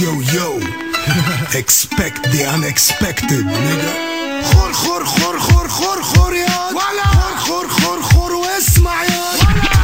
Yo, yo. Expect the unexpected, nigga. خور خور خور خور خور خور يا ولا خور خور خور خور واسمع يا ولا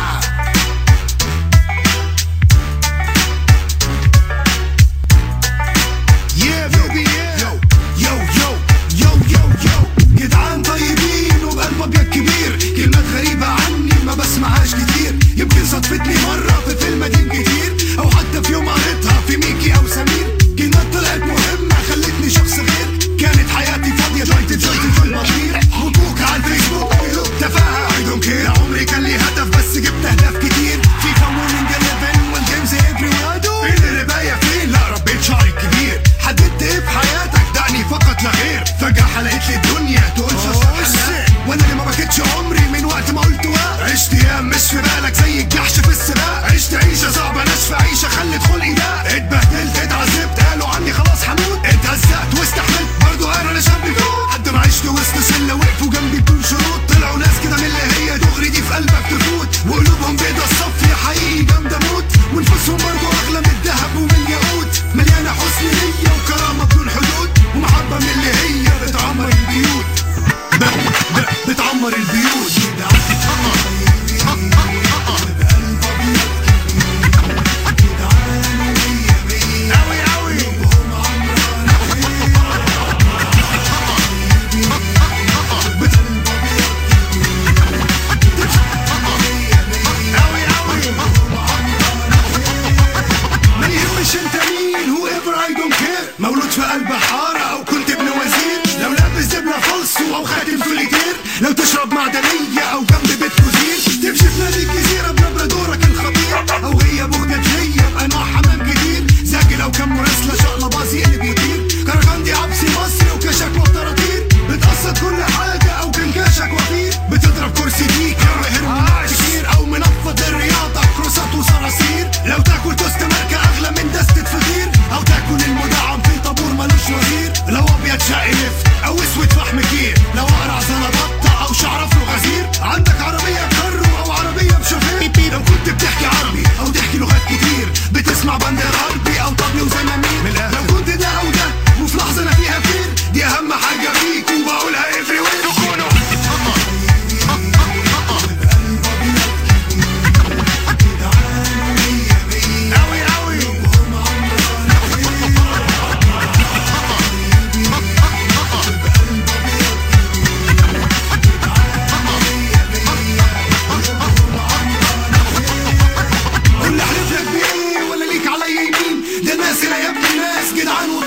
Yeah, baby, yeah. Yo, yo, yo, yo, yo, yo. جدعان طيبين وبقلب ابيض كبير كلمات غريبة عني ما بسمعهاش كتير يمكن صدفتني مرة في فيلم قديم كتير او حتى في يوم قريتها في ميكي او سمير كلمات طلعت مهمة خلتني شخص غير كانت حياتي فاضية جايت جايت في المطير بوك على الفيسبوك تفاهة I don't care عمري كان لي هدف بس جبت اهداف كتير فيفا ويننج 11 والجيمز everywhere do فين الرباية فين لا ربيت شعري كبير حددت ايه في حياتك دعني فقط لا غير فجأة حلقت لي الدنيا تقول وانا اللي ما بكتش عمري من وقت ما قلت وقت عشت ايام مش في بالك زي الجحش في السباق عشت عيشة صعبة ناشفة عيشة خلت خلقي ده اتبهدلت اتعذبت قالوا عني خلاص هموت اتهزقت واستحملت برضه انا انا شاب فوق قد ما عشت وسط شلة وقفوا جنبي بدون شروط طلعوا ناس كده من اللي هي دغري دي في قلبك تفوت وقلوبهم بيضة الصف يا حقيقي جامدة موت ونفوسهم برضه اغلى من الذهب ومن الياقوت مليانة حسن نية وكرامة بدون حدود ومحبة من اللي هي بتعمر البيوت ب- ب- بتعمر البيوت أوي أوي أوي أوي ما يهمش انت مين whoever I don't care مولود في قلب حارة او كنت ابن وزير لو لابس دبلة فلسو او خاتم سوليتير لو تشرب معدنية او جنب بيت كوزير تمشي في نادي الجزيرة بنبرة دورك الخطير او هي بوجداتية بانواع حمام كتير زاكي لو كان مراسلة شقلة باص يقلب يطير كركندي عبسي مصري وكشك وطراطير بتقصد كل حاجة او كان كاشك وفير بتضرب كرسي ديكا وهرمونات كتير او منفض الرياضة كروسات وصراصير لو تاكل توست ماركة اغلى من دستة فطير او تاكل المدعم في طابور ملوش وزير لو ابيض شقي لفت او اسود فحم كير لو اقرع زلبطة او شعر افرو غزير عندك عربية كرو او عربية بشوفير لو كنت بتحكي عربي او تحكي لغات كتير بتسمع بندر غربي او طبل وزمامير لو كنت ده او ده وفي لحظة انا فيها فير دي اهم حاجة فيك وبقولها افري وين تكونوا أوي أوي قول لي احلف لك بايه ولا ليك عليا يمين ده الناس هنا يا ابن الناس جدعان